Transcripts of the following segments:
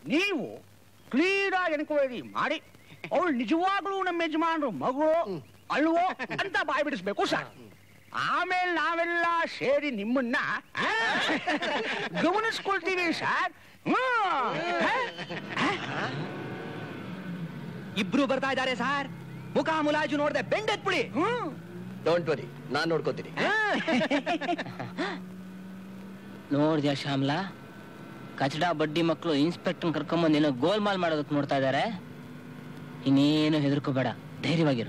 ನೀವು ಕ್ಲೀನ್ ಆಗಿ ಎನ್ಕ್ವೈರಿ ಮಾಡಿ ಅವಳು ನಿಜವಾಗ್ಲೂ ನಮ್ಮ ಯಜಮಾನ್ರು ಮಗು ಅಲ್ವೋ ಅಂತ ಬಾಯ್ ಬಿಡಿಸ್ಬೇಕು ಸರ್ ಆಮೇಲೆ ನಾವೆಲ್ಲ ಸೇರಿ ನಿಮ್ಮನ್ನ ಆ, ಗಮನಿಸ್ಕೊಳ್ತೀವಿ ಸರ್ ಇಬ್ರು ಬರ್ತಾ ಇದ್ದಾರೆ ಸಾರ್ ಮುಖ ಮುಲಾಜು ನೋಡ್ದೆ ಬೆಂಡೆತ್ಬಿಡಿ ಡೋಂಟ್ ವರಿ ನಾನ್ ನೋಡ್ಕೋತೀನಿ ನೋಡ್ದ್ಯಾ ಶ್ಯಾಮ್ಲಾ ಕಚಡ ಬಡ್ಡಿ ಮಕ್ಕಳು ಇನ್ಸ್ಪೆಕ್ಟರ್ ಕರ್ಕೊಂಬಂದು ಏನೋ ಗೋಲ್ಮಾಲ್ ಮಾಡೋದಕ್ಕೆ ನೋಡ್ತಾ ಇದಾರೆ ಇನ್ನೇನು ಹೆದರ್ಕೋಬೇಡ ಧೈರ್ಯವಾಗಿರು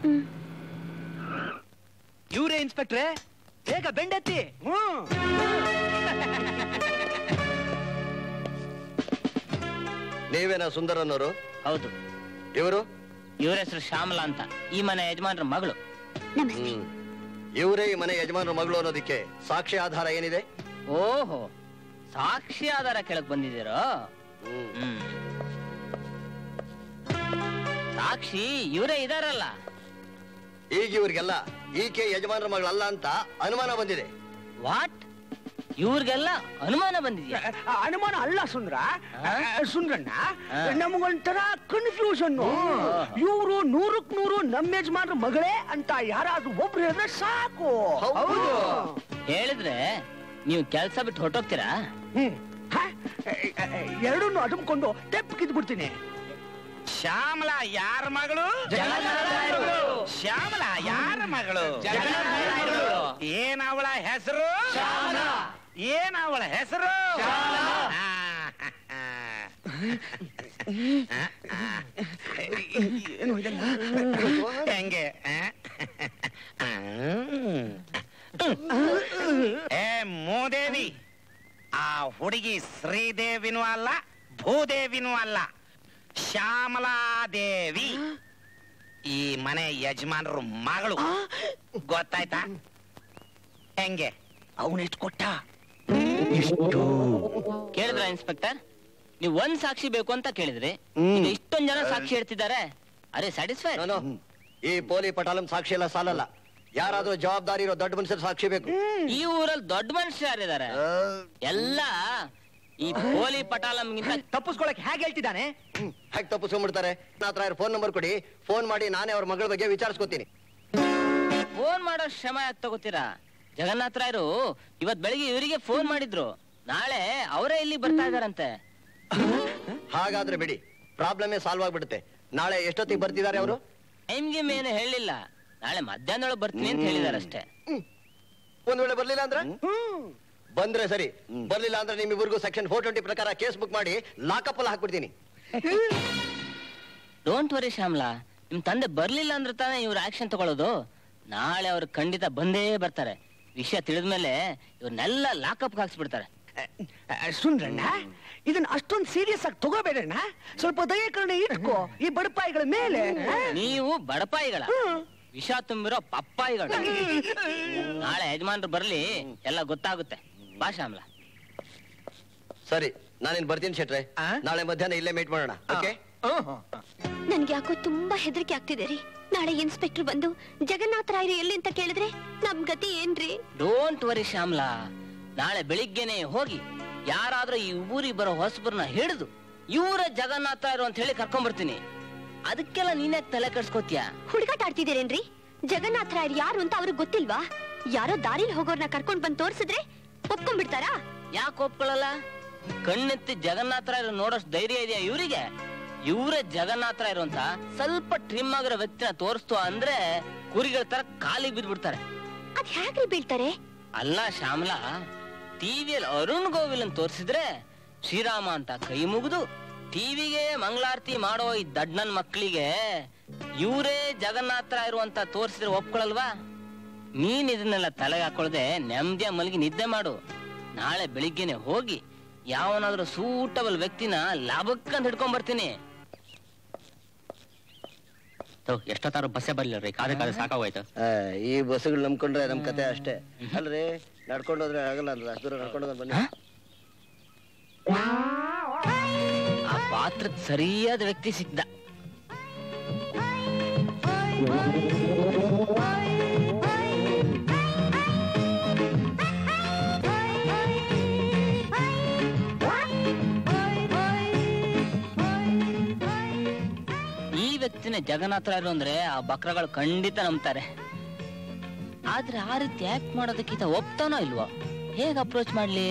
ಇವ್ರೇ ಇನ್ಸ್ಪೆಕ್ಟ್ರೆ ಬೇಗ ಬೆಂಡೆತ್ತಿ ನೀವೇನ ಸುಂದರ್ ಅನ್ನೋರು ಹೌದು ಇವರು ಇವ್ರ ಹೆಸರು ಶ್ಯಾಮಲಾ ಅಂತ ಈ ಮನೆ ಯಜಮಾನ್ರ ಮಗಳು ನಮಸ್ತೆ ಹ್ಮ್ ಇವರೇ ಈ ಮನೆ ಯಜಮಾನರ ಮಗಳು ಅನ್ನೋದಕ್ಕೆ ಸಾಕ್ಷಿ ಆಧಾರ ಏನಿದೆ ಓಹೋ ಸಾಕ್ಷಿ ಆಧಾರ ಕೆಳಗ್ ಬಂದಿದ್ದೀರೋ ಹ್ಮ್ ಹ್ಮ್ ಸಾಕ್ಷಿ ಇವರೇ ಇದಾರಲ್ಲ ಈಗ ಇವ್ರಿಗೆಲ್ಲ ಈಕೆ ಯಜಮಾನರ ಮಗಳಲ್ಲ ಅಂತ ಅನುಮಾನ ಬಂದಿದೆ ವಾಟ್ ಇವ್ರಿಗೆಲ್ಲ ಅನುಮಾನ ಬಂದಿದ್ಯಾ ಆ, ಅನುಮಾನ ಅಲ್ಲ ಸುಂದ್ರ ಆ? ಸುಂದ್ರಣ್ಣ ಆ. ನಮಗೊಂಥರ ಕನ್ಫ್ಯೂಷನ್ ಇವರು ನೂರಕ್ ನೂರು ನಮ್ಮ ಯಜಮಾನ್ರ ಮಗಳೇ ಅಂತ ಯಾರಾದ್ರೂ ಒಬ್ರು ಹೇಳಿದ್ರೆ ಸಾಕು ಹೌದು. ಹೇಳಿದ್ರೆ ನೀವು ಕೆಲ್ಸ ಬಿಟ್ಟು ಹೊರಟೋಗ್ತೀರಾ ಹ್ಮ್ ಹ? ಎರಡನ್ನೂ ಅದುಮ್ಕೊಂಡು ತೆಪ್ಪಗಿದ್ ಬಿಡ್ತೀನಿ ಶ್ಯಾಮಲಾ ಯಾರ ಮಗಳು ಶ್ಯಾಮಲಾ ಯಾರ ಮಗಳು ಏನ್ ಅವಳ ಹೆಸರು ಏನ್ ಅವಳ ಹೆಸರು ಏನು ಇದೆಲ್ಲ ಹೆಂಗೆ ಆ? ಏ ಮೂದೇವಿ ಆ ಹುಡುಗಿ ಶ್ರೀದೇವಿನೂ ಅಲ್ಲ ಭೂದೇವಿನೂ ಅಲ್ಲ ಶ್ಯಾಮಲಾದೇವಿ ಈ ಮನೆ ಯಜಮಾನರು ಮಗಳು ಗೊತ್ತಾಯ್ತಾ ಹೆಂಗೆ ಅವನೆಷ್ಟು ಕೊಟ್ಟ ಕೇಳಿದ್ರ ಇನ್ಸ್ಪೆಕ್ಟರ್ ನೀವು ಒಂದ್ ಸಾಕ್ಷಿ ಬೇಕು ಅಂತ ಕೇಳಿದ್ರಿ ಈಗ ಇಷ್ಟೊಂದ್ ಜನ ಸಾಕ್ಷಿ ಹೇಳ್ತಿದ್ದಾರೆ ಅರೆ ಸ್ಯಾಟಿಸ್ಫೈ ನಾನು ಈ ಪೋಲಿ ಪಟಾಲಂ ಸಾಕ್ಷಿ ಎಲ್ಲ ಸಾಲಲ್ಲ ಯಾರಾದ್ರೂ ಜವಾಬ್ದಾರಿ ಇರೋ ದೊಡ್ಡ ಮನುಷ್ಯರ ಸಾಕ್ಷಿ ಬೇಕು ಈ ಊರಲ್ಲಿ ದೊಡ್ಡ ಮನುಷ್ಯರು ಯಾರಿದ್ದಾರೆ ಆ, ಎಲ್ಲ ಈ ಪೋಲಿ ಪಟಾಲಂಗಿಂತ ತಪ್ಪಿಸ್ಕೊಳಕ್ ಹೇಗೆ ಹೇಳ್ತಿದ್ದಾನೆ ಹ್ಮ್, ಹೇಗ್ ತಪ್ಪಿಸ್ಕೊಂಡ್ಬಿಡ್ತಾರೆ ನನ್ನ ಹತ್ರ ಫೋನ್ ನಂಬರ್ ಕೊಡಿ ಫೋನ್ ಮಾಡಿ ನಾನೇ ಅವ್ರ ಮಗಳ ಬಗ್ಗೆ ವಿಚಾರಿಸ್ಕೊತೀನಿ ಫೋನ್ ಮಾಡೋ ಶ್ರಮ ಯಾಕೆ ತಗೋತೀರಾ ಜಗನ್ನಾಥ ರಾಯರು ಇವತ್ ಬೆಳಿಗ್ಗೆ ಇವರಿಗೆ ಫೋನ್ ಮಾಡಿದ್ರು ನಾಳೆ ಅವರೇ ಇಲ್ಲಿ ಬರ್ತಾ ಇದಾರಂತೆ ಹಾಗಾದ್ರೆ ಬಿಡಿ ಪ್ರಾಬ್ಲಮೇ ಸಾಲ್ವ್ ಆಗ್ಬಿಡುತ್ತೆ ನಾಳೆ ಎಷ್ಟೊತ್ತಿಗೆ ಬರ್ತಿದ್ದಾರೆ ಅವರು ಟೈಮ್ಗೆ ಏನು ಹೇಳಿಲ್ಲ ನಾಳೆ ಮಧ್ಯಾಹ್ನದೊಳಗೆ ಬರ್ತೀನಿ ಅಂತ ಹೇಳಿದಾರೆ ಅಷ್ಟೇ ಒಂದ್ ವೇಳೆ ಬರ್ಲಿಲ್ಲ ಅಂದ್ರೆ ಬಂದ್ರೆ ಸರಿ ಬರ್ಲಿಲ್ಲ ಅಂದ್ರೆ ನಿಮ್ಮಿಬ್ಬರಿಗೂ ಸೆಕ್ಷನ್ ಫೋರ್ ಟ್ವೆಂಟಿ ಪ್ರಕಾರ ಕೇಸ್ ಬುಕ್ ಮಾಡಿ ಲಾಕಪ್ ಅಲ್ಲಿ ಹಾಕ್ಬಿಡ್ತೀನಿ ಡೋಂಟ್ ವರಿ ಶ್ಯಾಮ್ಲಾ ನಿಮ್ ತಂದೆ ಬರ್ಲಿಲ್ಲ ಅಂದ್ರೆ ತಾನೇ ಇವ್ರ ಆಕ್ಷನ್ ತಗೊಳ್ಳೋದು ನಾಳೆ ಅವ್ರು ಖಂಡಿತ ಬಂದೇ ಬರ್ತಾರೆ ವಿಷಯ ತಿಳಿದ್ಮೇಲೆ ಇವ್ರನ್ನೆಲ್ಲ ಲಾಕಪ್ ಹಾಕ್ಸ್ಬಿಡ್ತಾರೆ ಸುಂದ್ರಣ್ಣ ಇದನ್ನ ಅಷ್ಟೊಂದು ಸೀರಿಯಸ್ ಆಗಿ ತಗೋಬೇಡಣ್ಣ ಸ್ವಲ್ಪ ದಯೆ ಕರುಣೆ ಇಟ್ಕೋ ಈ ಬಡಪಾಯಿಗಳ ಮೇಲೆ ಆ? ನೀವು ಬಡಪಾಯಿಗಳ ಹ್ಮ್. ವಿಷ ತುಂಬಿರೋ ಪಪ್ಪಾಯಿಗಳು ನಾಳೆ ಯಜಮಾನ್ರು ಬರ್ಲಿ ಎಲ್ಲ ಗೊತ್ತಾಗುತ್ತೆ ಬಾ ಶ್ಯಾಮ್ಲಾ ಸರಿ ನಾನಿನ್ ಬರ್ತೀನಿ ಶೆಟ್ರೆ ಆ? ನಾಳೆ ಮಧ್ಯಾಹ್ನ ಇಲ್ಲೇ ಮೀಟ್ ಮಾಡೋಣ ಓಕೆ ನನ್ಗೆ ಯಾಕೋ ತುಂಬಾ ಹೆದರಿಕೆ ಆಗ್ತಿದೆ ರೀ ನಾಳೆ ಇನ್ಸ್ಪೆಕ್ಟರ್ ಬಂದು ಜಗನ್ನಾಥ ರಾಯರು ಎಲ್ಲಿ ಅಂತ ಕೇಳಿದ್ರೆ ನಮ್ ಗತಿ ಏನ್ರಿ ಡೋಂಟ್ ವರಿ ಶ್ಯಾಮ್ಲಾ ನಾಳೆ ಬೆಳಿಗ್ಗೆನೆ ಹೋಗಿ ಯಾರಾದ್ರೂ ಈ ಊರಿಗೆ ಬರೋ ಹೊಸಬ್ರನ್ನ ಹಿಡಿದು ಇವರ ಜಗನ್ನಾಥ ಇರು ಅಂತ ಹೇಳಿ ಕರ್ಕೊಂಡ್ಬರ್ತೀನಿ ಅದಕ್ಕೆಲ್ಲ ನೀನೇ ತಲೆ ಕೆಡ್ಸ್ಕೊತೀಯ ಹುಡುಗಾಟ ಆಡ್ತಿದ್ದೀರೇನ್ರಿ ಜಗನ್ನಾಥ ರಾಯರು ಯಾರು ಅಂತ ಅವ್ರಿಗೆ ಗೊತ್ತಿಲ್ವಾ ಯಾರೋ ದಾರಿಲಿ ಹೋಗೋರ್ನ ಕರ್ಕೊಂಡ್ ಬಂದ್ ತೋರ್ಸಿದ್ರೆ ಒಪ್ಕೊಂಡ್ಬಿಡ್ತಾರಾ ಯಾಕೆ ಒಪ್ಕೊಳ್ಳಲ್ಲ ಕಣ್ಣೆತ್ತಿ ಜಗನ್ನಾಥರಾಯರು ನೋಡೋಷ್ಟು ಧೈರ್ಯ ಇದೆಯಾ ಇವರಿಗೆ ಇವರೇ ಜಗನ್ನಾಥರಾಯರು ಅಂತ ಸ್ವಲ್ಪ ಟ್ರಿಮ್ ಆಗಿರೋ ವ್ಯಕ್ತಿನ ತೋರಿಸ್ತು ಅಂದ್ರೆ ಕುರಿಗಳ ತರ ಕಾಲಿಗೆ ಬಿದ್ಬಿಡ್ತಾರೆ ಅದ್ ಹೇಗ್ರಿ ಬೀಳ್ತಾರೆ ಅಲ್ಲ ಶ್ಯಾಮಲಾ ಟಿವಿಯಲ್ಲಿ ಅರುಣ್ ಗೋವಿಲ್ ಅಂತ ತೋರಿಸಿದ್ರೆ ಶ್ರೀರಾಮ ಅಂತ ಕೈ ಮುಗಿದು ಟಿವಿಗೆ ಮಂಗಳಾರತಿ ಮಾಡೋ ಈ ದಡ್ಡನ್ ಮಕ್ಕಳಿಗೆ ಇವರೇ ಜಗನ್ನಾಥರಾಯರು ಅಂತ ತೋರಿಸಿದ್ರೆ ಒಪ್ಕೊಳಲ್ವಾ ನೀನ್ ಇದನ್ನೆಲ್ಲ ತಲೆಗೆ ಹಾಕೊಳ್ದೆ ನೆಮ್ಮದಿಯ ಮಲಗಿ ನಿದ್ದೆ ಮಾಡು ನಾಳೆ ಬೆಳಿಗ್ಗೆನೆ ಹೋಗಿ ಯಾವನಾದ್ರೂ ಸೂಟಬಲ್ ವ್ಯಕ್ತಿನ ಲಾಭಕ್ಕಂತ ಹಿಡ್ಕೊಂಡ್ ಬರ್ತೀನಿ ಎಷ್ಟೊತ್ತಾರು ಬಸ್ಸೇ ಬರ್ಲಿಲ್ರಿ ಕಾದೆ ಕಾದೆ ಸಾಕಾಗೋಯ್ತು ಈ ಬಸ್ಸುಗಳು ನಂಬ್ಕೊಂಡ್ರೆ ನಮ್ ಕತೆ ಅಷ್ಟೇ ಅಲ್ರಿ ನಡ್ಕೊಂಡು ಹೋದ್ರೆ ಆಗಲ್ಲ ಅಂದ್ರೆ ಅಷ್ಟು ದೂರ ನಡ್ಕೊಂಡು ಹೋದ್ರೆ ಬನ್ನಿ ಆ ಪಾತ್ರಕ್ಕೆ ಸರಿಯಾದ ವ್ಯಕ್ತಿ ಸಿಕ್ದ ವ್ಯಕ್ತಿನೇ ಜಗನ್ನಾಥರಾಯರು ಅಂದ್ರೆ ಆ ಬಕ್ರಗಳು ಖಂಡಿತ ನಂಬ್ತಾರೆ ಆದ್ರೆ ಆ ರೀತಿ ಆಕ್ಟ್ ಮಾಡೋದಕ್ಕಿಂತ ಒಪ್ತಾನೋ ಇಲ್ವೋ ಹೇಗ್ ಅಪ್ರೋಚ್ ಮಾಡ್ಲಿ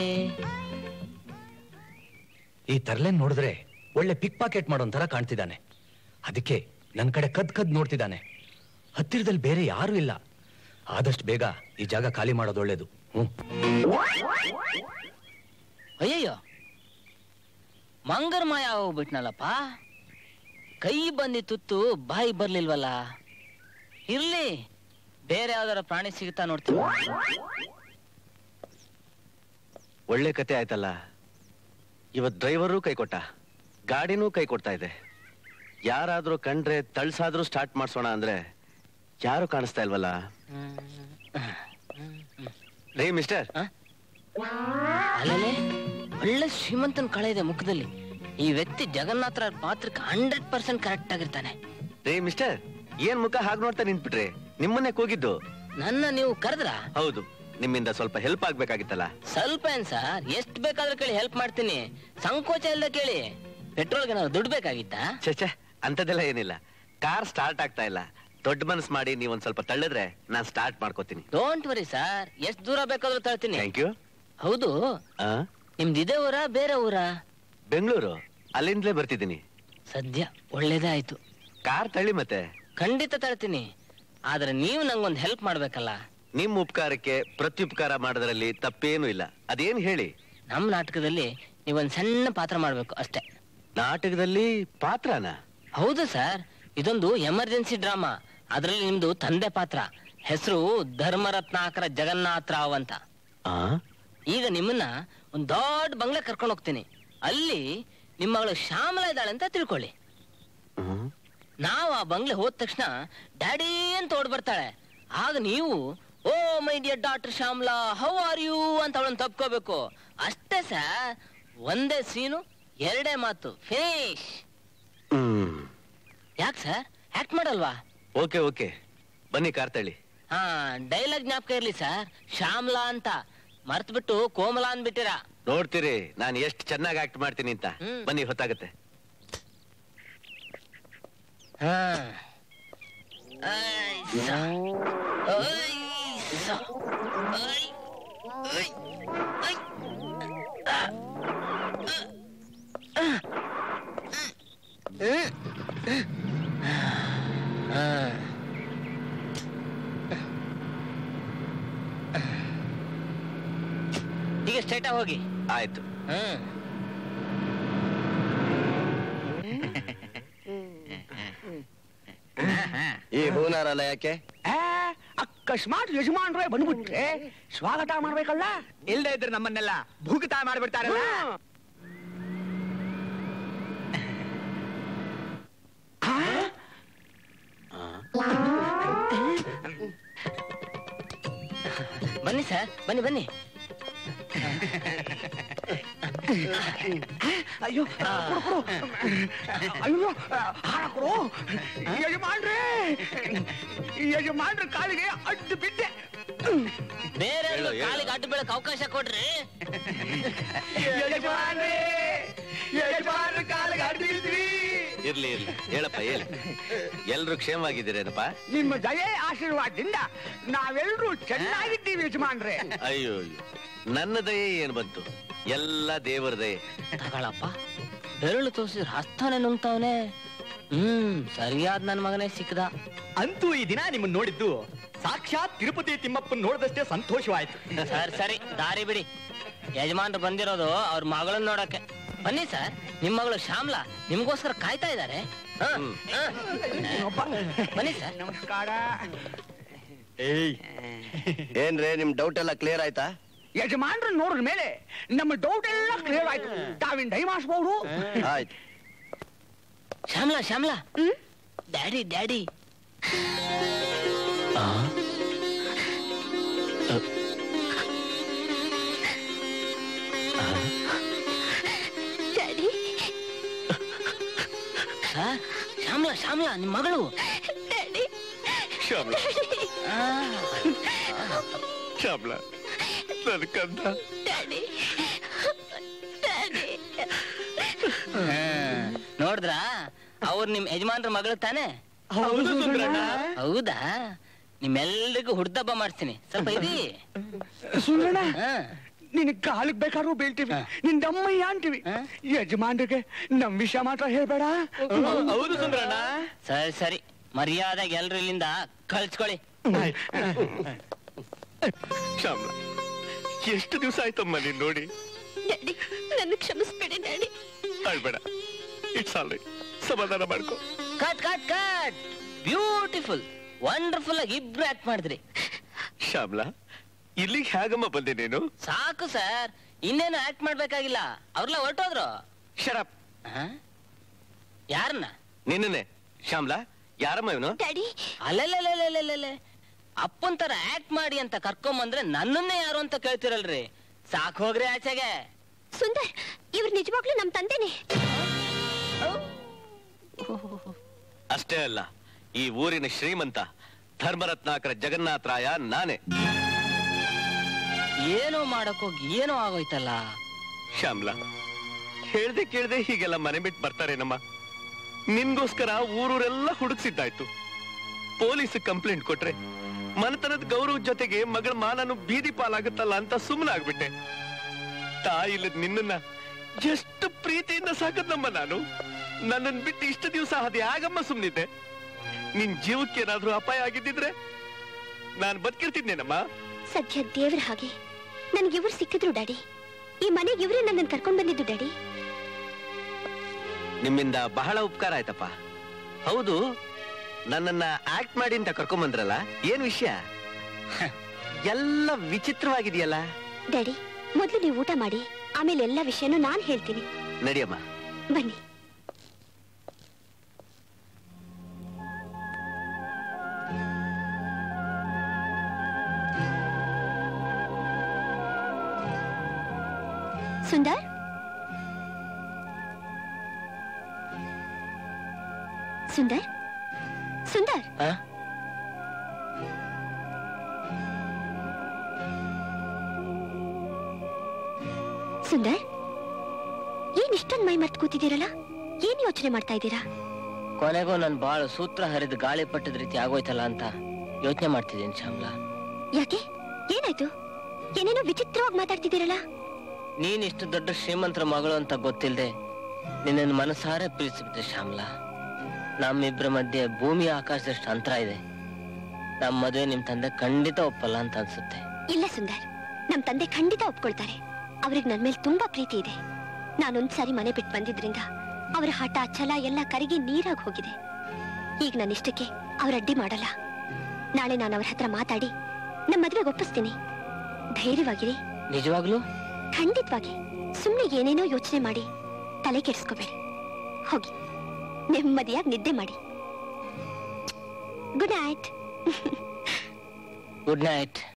ಈ ತರ್ಲೆನ್ ನೋಡಿದ್ರೆ ಒಳ್ಳೆ ಪಿಕ್ ಪಾಕೆಟ್ ಮಾಡೋ ತರ ಕಾಣ್ತಿದ್ದಾನೆ ಅದಕ್ಕೆ ನನ್ ಕಡೆ ಕದ್ ಕದ್ ನೋಡ್ತಿದ್ದಾನೆ ಹತ್ತಿರದಲ್ಲಿ ಬೇರೆ ಯಾರು ಇಲ್ಲ ಆದಷ್ಟು ಬೇಗ ಈ ಜಾಗ ಖಾಲಿ ಮಾಡೋದು ಒಳ್ಳೇದು ಹ್ಮ್ ಅಯ್ಯಯ್ಯೋ ಮಂಗರ್ ಮಾಯ ಹೋಗ್ಬಿಟ್ನಲ್ಲಪ್ಪ ಕೈ ಬಂದಿ ತುತ್ತು ಬಾಯಿ ಬರ್ಲಿಲ್ವಲ್ಲ ಇರ್ಲಿ ಬೇರೆ ಯಾವ್ದಾರ ಪ್ರಾಣಿ ಸಿಗುತ್ತಾ ನೋಡ್ತೀವಿ ಒಳ್ಳೆ ಕತೆ ಆಯ್ತಲ್ಲ ಇವತ್ ಡ್ರೈವರು ಕೈ ಕೊಟ್ಟ ಗಾಡಿನೂ ಕೈ ಕೊಡ್ತಾ ಇದೆ ಯಾರಾದ್ರೂ ಕಂಡ್ರೆ ತಳ್ಸಾದ್ರೂ ಸ್ಟಾರ್ಟ್ ಮಾಡ್ಸೋಣ ಅಂದ್ರೆ ಯಾರು ಕಾಣಿಸ್ತಾ ಇಲ್ವಲ್ಲ ರೇ ಮಿಸ್ಟರ್ ಅಲ್ಲೇ ಒಳ್ಳೆ ಶ್ರೀಮಂತನ ಕಳೆ ಇದೆ ಮುಖದಲ್ಲಿ ಈ ವ್ಯಕ್ತಿ ಜಗನ್ನಾಥರ ಪಾತ್ರಕ್ಕೆ ಹಂಡ್ರೆಡ್ ಪರ್ಸೆಂಟ್ ಕರೆಕ್ಟ್ ಆಗಿರ್ತಾನೆ ರೇ ಮಿಸ್ಟರ್ ಏನ್ ಮುಖ ಹಾಗೆ ನೋಡ್ತಾ ನಿಂತ್ಬಿಟ್ರಿ ನಿಮ್ಮನ್ನೇ ಕೂಗಿದ್ದು ನನ್ನ ನೀವು ಕರೆದ್ರ ಹೌದು ನಿಮ್ಮಿಂದ ಸ್ವಲ್ಪ ಹೆಲ್ಪ್ ಆಗ್ಬೇಕಾಗಿತ್ತಲ್ಲ ಸ್ವಲ್ಪ ಏನ್ ಸರ್ ಎಷ್ಟ್ ಬೇಕಾದ್ರೂ ಕೇಳಿ ಹೆಲ್ಪ್ ಮಾಡ್ತೀನಿ ಸಂಕೋಚ ಇಲ್ಲದ ಕೇಳಿ ಪೆಟ್ರೋಲ್ಗೆ ಏನಾದ್ರು ದುಡ್ಡು ಬೇಕಾಗಿತ್ತಾ ಛೆ ಛೆ ಅಂತದೆಲ್ಲ ಏನಿಲ್ಲ ಕಾರ್ ಸ್ಟಾರ್ಟ್ ಆಗ್ತಾ ಇಲ್ಲ ದೊಡ್ಡ ಮನಸ್ ಮಾಡಿ ನೀವೊಂದ್ ಸ್ವಲ್ಪ ತಳ್ಳಿದ್ರೆ ನಾನ್ ಸ್ಟಾರ್ಟ್ ಮಾಡ್ಕೋತೀನಿ ಡೋಂಟ್ ವರಿ ಸರ್ ಎಷ್ಟ್ ದೂರ ಬೇಕಾದ್ರೂ ತಳ್ತೀನಿ ಥ್ಯಾಂಕ್ ಯು ಹೌದು ನಿಮ್ದು ಇದೇ ಊರಾ ಬೇರೆ ಊರಾ ಬೆಂಗಳೂರು ಅಲ್ಲಿಂದಲೇ ಬರ್ತಿದ್ದೀನಿ ಸದ್ಯ ಒಳ್ಳೇದೇ ಆಯ್ತು ಕಾರ್ ತಳ್ಳಿ ಮತ್ತೆ ಖಂಡಿತ ತಳ್ತೀನಿ ಆದ್ರೆ ನೀವು ನಂಗೊಂದು ಹೆಲ್ಪ್ ಮಾಡ್ಬೇಕಲ್ಲ ನಿಮ್ ಉಪಕಾರಕ್ಕೆ ಪ್ರತ್ಯುಪಕಾರ ಮಾಡೋದ್ರಲ್ಲಿ ತಪ್ಪೇನೂ ಇಲ್ಲ ಅದೇನ್ ಹೇಳಿ ನಮ್ಮ ನಾಟಕದಲ್ಲಿ ನೀವೊಂದ್ ಸಣ್ಣ ಪಾತ್ರ ಮಾಡ್ಬೇಕು ಅಷ್ಟೇ ನಾಟಕದಲ್ಲಿ ಪಾತ್ರನ ಹೌದು ಸರ್ ಇದೊಂದು ಎಮರ್ಜೆನ್ಸಿ ಡ್ರಾಮಾ ಅದರಲ್ಲಿ ನಿಮ್ದು ತಂದೆ ಪಾತ್ರ ಹೆಸರು ಧರ್ಮರತ್ನಾಕರ ಜಗನ್ನಾಥ ರಾವ್ ಅಂತ ಆ ಈಗ ನಿಮ್ಮನ್ನ ಒಂದ್ ದೊಡ್ಡ ಬಂಗ್ಲೆ ಕರ್ಕೊಂಡು ಹೋಗ್ತೀನಿ ಅಲ್ಲಿ ನಿಮ್ಮ ಮಗಳು ಶ್ಯಾಮಲಾ ಇದ್ದಾಳೆ ಅಂತ ತಿಳ್ಕೊಳ್ಳಿ ಹ್ಮ್. ನಾವು ಆ ಬಂಗ್ಲೆ ಹೋದ ತಕ್ಷಣ ಡ್ಯಾಡಿ ಅಂತ ಓಡ್ ಬರ್ತಾಳೆ ಆಗ ನೀವು oh my dear doctor Shyamla how are you ಅಂತ ಅವಳನ್ನ ತಪ್ಕೋಬೇಕು ಅಷ್ಟೇ ಸರ್ ಒಂದೇ ಸೀನು ಎರಡೇ ಮಾತು ಫಿನಿಶ್ ಹ್ಮ್ ಯಾಕೆ ಸರ್ ಆಕ್ಟ್ ಮಾಡಲ್ವಾ ಓಕೆ ಓಕೆ ಬನ್ನಿ ಕಾರ್ ತಳ್ಳಿ ಹಾ ಡೈಲಾಗ್ ಜ್ಞಾಪಕ ಇರ್ಲಿ ಸರ್ ಶ್ಯಾಮ್ಲಾ ಅಂತ ಮರ್ತ್ಬಿಟ್ಟು ಕೋಮಲಾ ಅಂದ್ಬಿಟ್ಟಿರ ನೋಡ್ತೀರಿ ನಾನು ಎಷ್ಟು ಚೆನ್ನಾಗಿ ಆಕ್ಟ್ ಮಾಡ್ತೀನಿ ಅಂತ ಹ್ಮ್. ಬನ್ನಿ ಹೊತ್ತಾಗತ್ತೆ ಹಾ ಐಸ. ಐಸ. ಐ. ಐ. ಐ. ಆ. ಆ. ಆ. ಈಗ ಸ್ಟ್ರೈಟ್ ಹೋಗಿ ಆಯ್ತು ಹ್ಮ್ ಈ ಹೂನಾರಲ್ಲ ಯಾಕೆ ಆ, ಅಕಸ್ಮಾತ್ ಯಜಮಾನ್ರೇ ಬಂದ್ಬಿಟ್ರೆ ಸ್ವಾಗತ ಮಾಡ್ಬೇಕಲ್ಲ ಇಲ್ದೇ ಇದ್ರೆ ನಮ್ಮನ್ನೆಲ್ಲ ಭೂಗತ ಮಾಡ್ಬಿಡ್ತಾರಲ್ಲ ಬನ್ನಿ ಸರ್ ಬನ್ನಿ ಬನ್ನಿ ಅಯ್ಯೋ ಕೊಡು, ಕೊಡು. ಅಯ್ಯೋ ಹಾರ ಕೊಡು ಯಜಮಾನ್ರೇ ಯಜಮಾನ್ರ ಕಾಲಿಗೆ ಅಡ್ಡು ಬಿದ್ದೆ ಬೇರೆ ಹೇಳು, ಹೇಳು. ಕಾಲಿಗೆ ಅಡ್ಡು ಬೀಳಕ್ ಅವಕಾಶ ಕೊಡ್ರಿ ಯಜಮಾನ್ರೇ ಯಜಮಾನ್ರ ಕಾಲಿಗೆ ಅಡ್ಡು ಬಿದ್ವಿ ಇರ್ಲಿ ಇರ್ಲಿ ಹೇಳಪ್ಪ ಹೇಳಿ ಎಲ್ರು ಕ್ಷೇಮವಾಗಿದ್ದೀರೇನಪ್ಪ ನಿಮ್ಮ ದಯೆ ಆಶೀರ್ವಾದದಿಂದ ನಾವೆಲ್ಲರೂ ಚೆನ್ನಾಗಿದ್ದೀವಿ ಯಜಮಾನ್ರೇ ಅಯ್ಯೋ ಅಯ್ಯೋ ನನ್ನ ದಯೆ ಏನ್ ಬಂತು ಎಲ್ಲ ದೇವರ ದಯೆ ತಗೊಳಪ್ಪ ಬೆರಳು ತೋರಿಸಿದ್ರೆ ಹಸ್ತಾನೆ ನುಂಗ್ತಾವನೆ ಹ್ಮ್ ಸರಿಯಾದ ನನ್ ಮಗನೇ ಸಿಕ್ಕದ ಅಂತೂ ಈ ದಿನ ನಿಮ್ಮನ್ನ ನೋಡಿದ್ದು ಸಾಕ್ಷಾತ್ ತಿರುಪತಿ ತಿಮ್ಮಪ್ಪನ್ ನೋಡಿದಷ್ಟೇ ಸಂತೋಷವಾಯ್ತು ಸರ್ ಸರಿ ದಾರಿ ಬಿಡಿ ಯಜಮಾನ್ರು ಬಂದಿರೋದು ಅವ್ರ ಮಗಳನ್ನ ನೋಡಕ್ಕೆ ಬನ್ನಿ ಸರ್ ನಿಮ್ ಮಗಳು ಶ್ಯಾಮ್ಲಾ ನಿಮ್ಗೋಸ್ಕರ ಕಾಯ್ತಾ ಇದ್ದಾರೆ ಬನ್ನಿ ಸರ್ ನಮಸ್ಕಾರ ಏಯ್ ಏನ್ರೇ ನಿಮ್ ಡೌಟ್ ಎಲ್ಲ ಕ್ಲಿಯರ್ ಆಯ್ತಾ ಯಜಮಾನ್ರ ನೋಡಿದ ಮೇಲೆ ನಮ್ಮ ಡೌಟ್ ಎಲ್ಲ ಕ್ಲಿಯರ್ ಆಯ್ತು ತಾವಿನ್ ದಯಮಾಡಿಸ್ಬಹುದು ಆಯ್ತು Shyamla Shyamla daddy daddy daddy sir Shyamla Shyamla ನಿಮ್ ಮಗಳು ಡ್ಯಾಡಿ ಆ, ಶ್ಯಾಮ್ಲ ನನ್ ಕಂದ ಡ್ಯಾಡಿ ಡ್ಯಾಡಿ ನೋಡಿದ್ರ ಅವ್ರು ನಿಮ್ ಯಜಮಾನ್ರ ಮಗಳು ತಾನೇ ಹೌದು ಸುಂದ್ರಣ್ಣ ಹೌದಾ ನಿಮ್ಮೆಲ್ರಿಗೂ ಹುಡ್ದಬ್ಬ ಮಾಡ್ತೀನಿ ಸ್ವಲ್ಪ ಇರಿ ಸುಂದ್ರಣ್ಣ ಹಾ. ನಿನ್ ಕಾಲಿಗೆ ಬೇಕಾದ್ರೂ ಬೀಳ್ತೀವಿ ನಿನ್ ದಮ್ಮಯ್ಯ ಅಂತೀವಿ ಹಾ? ಯಜಮಾನ್ರಿಗೆ ನಮ್ ವಿಷಯ ಮಾತ್ರ ಹೇಳ್ಬೇಡ ಹೌದು ಸುಂದ್ರಣ್ಣ ಸರಿ ಸರಿ ಮರ್ಯಾದೆಗೆ ಎಲ್ರು ಇಲ್ಲಿಂದ ಕಳ್ಸ್ಕೊಳ್ಳಿ ಶ್ಯಾಮ್ಲ ಎಷ್ಟು ದಿವಸ ಆಯ್ತಮ್ಮ ನೀನ್ ನೋಡಿ ಡ್ಯಾಡಿ ನನ್ನ ಕ್ಷಮಿಸ್ಬೇಡಿ ಡ್ಯಾಡಿ ಅಳ್ಬೇಡ ಇಟ್ಸ್ ಆಲ್ ಸಮಾಧಾನ ಮಾಡ್ಕೋ cut cut cut beautiful wonderful ಆಗಿ ಇಬ್ರು ಆಕ್ಟ್ ಮಾಡಿದ್ರಿ ಶ್ಯಾಮ್ಲಾ ಇಲ್ಲಿಗೆ ಹೇಗಮ್ಮ ಬಂದೆ ನೀನು ಸಾಕು ಸರ್ ಇನ್ನೇನು ಆಕ್ಟ್ ಮಾಡ್ಬೇಕಾಗಿಲ್ಲ ಅವ್ರೆಲ್ಲ ಹೊರಟೋದ್ರು ಶರಪ್ ಯಾರನ್ನ ನಿನ್ನೆ ಶ್ಯಾಮ್ಲಾ ಯಾರಮ್ಮ ಇವನು ಡ್ಯಾಡಿ ಅಲ್ಲಲ್ಲಲ್ಲಲ್ಲಲ್ಲಲ್ಲೇ ಅಪ್ಪನ್ ತರ ಆಕ್ಟ್ ಮಾಡಿ ಅಂತ ಕರ್ಕೊಂಬಂದ್ರೆ ನನ್ನನ್ನೇ ಯಾರು ಅಂತ ಕೇಳ್ತಿರಲ್ರಿ ಸಾಕ್ ಹೋಗ್ರಿ ಆಚೆಗೆ ಸುಂದರ್ ಇವ್ರು ನಿಜವಾಗ್ಲೂ ನಮ್ ತಂದೆನೆ ಅಷ್ಟೇ ಅಲ್ಲ ಈ ಊರಿನ ಶ್ರೀಮಂತ ಧರ್ಮರತ್ನಾಕರ ಜಗನ್ನಾಥರಾಯ ನಾನೇ ಏನೋ ಮಾಡಕ್ಕೋಗಿ ಏನೋ ಆಗೋಯ್ತಲ್ಲ ಶ್ಯಾಮ್ಲಾ ಹೇಳ್ದೆ ಕೇಳ್ದೆ ಹೀಗೆಲ್ಲ ಮನೆ ಬಿಟ್ಟು ಬರ್ತಾರೇನಮ್ಮ ನಿನ್ಗೋಸ್ಕರ ಊರೂರೆಲ್ಲ ಹುಡುಕ್ಸಿದ್ದಾಯ್ತು ಪೊಲೀಸ್ ಕಂಪ್ಲೇಂಟ್ ಕೊಟ್ರೆ ಮನೆತನದ ಗೌರವ ಜೊತೆಗೆ ಮಗಳ ಮಾನನು ಬೀದಿ ಪಾಲಾಗುತ್ತಲ್ಲ ಅಂತ ಸುಮ್ಮನೆ ಆಗ್ಬಿಟ್ಟೆ ತಾಯಿಲ್ಲದ ನಿನ್ನನ್ನ ಎಷ್ಟು ಪ್ರೀತಿಯಿಂದ ಸಾಕದ್ನಮ್ಮ ನಾನು ನನ್ನನ್ ಬಿಟ್ಟು ಇಷ್ಟು ದಿವಸ ಅದೇ ಆಗಮ್ಮ ಸುಮ್ನಿದ್ದೆ ನಿನ್ ಜೀವಕ್ಕೆ ಏನಾದ್ರೂ ಅಪಾಯ ಆಗಿದ್ದಿದ್ರೆ ನಾನು ಬದುಕಿರ್ತಿದ್ನೇನಮ್ಮ ಸದ್ಯ ದೇವ್ರ ಹಾಗೆ ನನ್ಗೆ ಇವ್ರು ಸಿಕ್ಕಿದ್ರು ಡ್ಯಾಡಿ ಈ ಮನೆಗೆ ಇವ್ರೇ ನನ್ನನ್ನು ಕರ್ಕೊಂಡ್ ಬಂದಿದ್ದು ಡ್ಯಾಡಿ ನಿಮ್ಮಿಂದ ಬಹಳ ಉಪಕಾರ ಆಯ್ತಪ್ಪ ಹೌದು ನನ್ನನ್ನ ಆಕ್ಟ್ ಮಾಡಿ ಅಂತ ಕರ್ಕೊಂಬಂದ್ರಲ್ಲ ಏನ್ ವಿಷಯ ಎಲ್ಲ ವಿಚಿತ್ರವಾಗಿದೆಯಲ್ಲ ಡ್ಯಾಡಿ ಮೊದ್ಲು ನೀವು ಊಟ ಮಾಡಿ ಆಮೇಲೆ ಎಲ್ಲ ವಿಷಯನೂ ನಾನ್ ಹೇಳ್ತೀನಿ ನಡಿಯಮ್ಮ ಬನ್ನಿ ಸುಂದರ್ ಸುಂದರ್ ಸುಂದರ್ ಆ? ಸುಂದರ್ ಏನ್ ಇಷ್ಟೊಂದ್ ಮೈ ಮರ್ತ್ ಕೂತಿದ್ದೀರಲ್ಲ ಏನ್ ಯೋಚನೆ ಮಾಡ್ತಾ ಇದ್ದೀರಾ ಕೊನೆಗೂ ನನ್ ಬಾಳು ಸೂತ್ರ ಹರಿದು ಗಾಳಿ ಪಟ್ಟದ ರೀತಿ ಆಗೋಯ್ತಲ್ಲ ಅಂತ ಯೋಚನೆ ಮಾಡ್ತಿದ್ದೀನಿ ಶ್ಯಾಮ್ಲಾ ಯಾಕೆ ಏನಾಯ್ತು ಏನೇನೋ ವಿಚಿತ್ರವಾಗಿ ಮಾತಾಡ್ತಿದ್ದೀರಲ್ಲ ನೀನ್ ಇಷ್ಟು ದೊಡ್ಡ ಶ್ರೀಮಂತರ ಮಗಳು ಅಂತ ಗೊತ್ತಿಲ್ದೆ ನಿನ್ನ ಮನಸಾರೆ ಪ್ರೀತಿಸ್ಬಿಟ್ಟೆ ಶ್ಯಾಮ್ಲಾ ನಮ್ಮಿಬ್ರ ಮಧ್ಯೆ ಭೂಮಿ ಆಕಾಶದಷ್ಟು ಅಂತರ ಇದೆ ನಮ್ಮ ಮದುವೆ ನಿಮ್ ತಂದೆ ಖಂಡಿತ ಒಪ್ಪಲ್ಲ ಅಂತ ಅನ್ಸುತ್ತೆ ಇಲ್ಲ ಸುಂದರ್ ನಮ್ ತಂದೆ ಖಂಡಿತ ಒಪ್ಕೊಳ್ತಾರೆ ಅವ್ರಿಗೆ ನನ್ ಮೇಲೆ ತುಂಬಾ ಪ್ರೀತಿ ಇದೆ ನಾನೊಂದ್ ಸಾರಿ ಮನೆ ಬಿಟ್ಟು ಬಂದಿದ್ರಿಂದ ಅವರ ಹಠ ಛಲ ಎಲ್ಲ ಕರಗಿ ನೀರಾಗಿ ಹೋಗಿದೆ ಈಗ ನನ್ನ ಇಷ್ಟಕ್ಕೆ ಅವ್ರ ಅಡ್ಡಿ ಮಾಡಲ್ಲ ನಾಳೆ ನಾನು ಅವ್ರ ಹತ್ರ ಮಾತಾಡಿ ನಮ್ಮ ಮದ್ವೆಗೆ ಒಪ್ಪಿಸ್ತೀನಿ ಧೈರ್ಯವಾಗಿರಿ ನಿಜವಾಗ್ಲೂ ಖಂಡಿತವಾಗಿ ಸುಮ್ಮನೆ ಏನೇನೋ ಯೋಚನೆ ಮಾಡಿ ತಲೆ ಕೆಡಿಸ್ಕೋಬೇಡಿ ಹೋಗಿ ನೆಮ್ಮದಿಯಾಗಿ ನಿದ್ದೆ ಮಾಡಿ ಗುಡ್ ನೈಟ್ ಗುಡ್ ನೈಟ್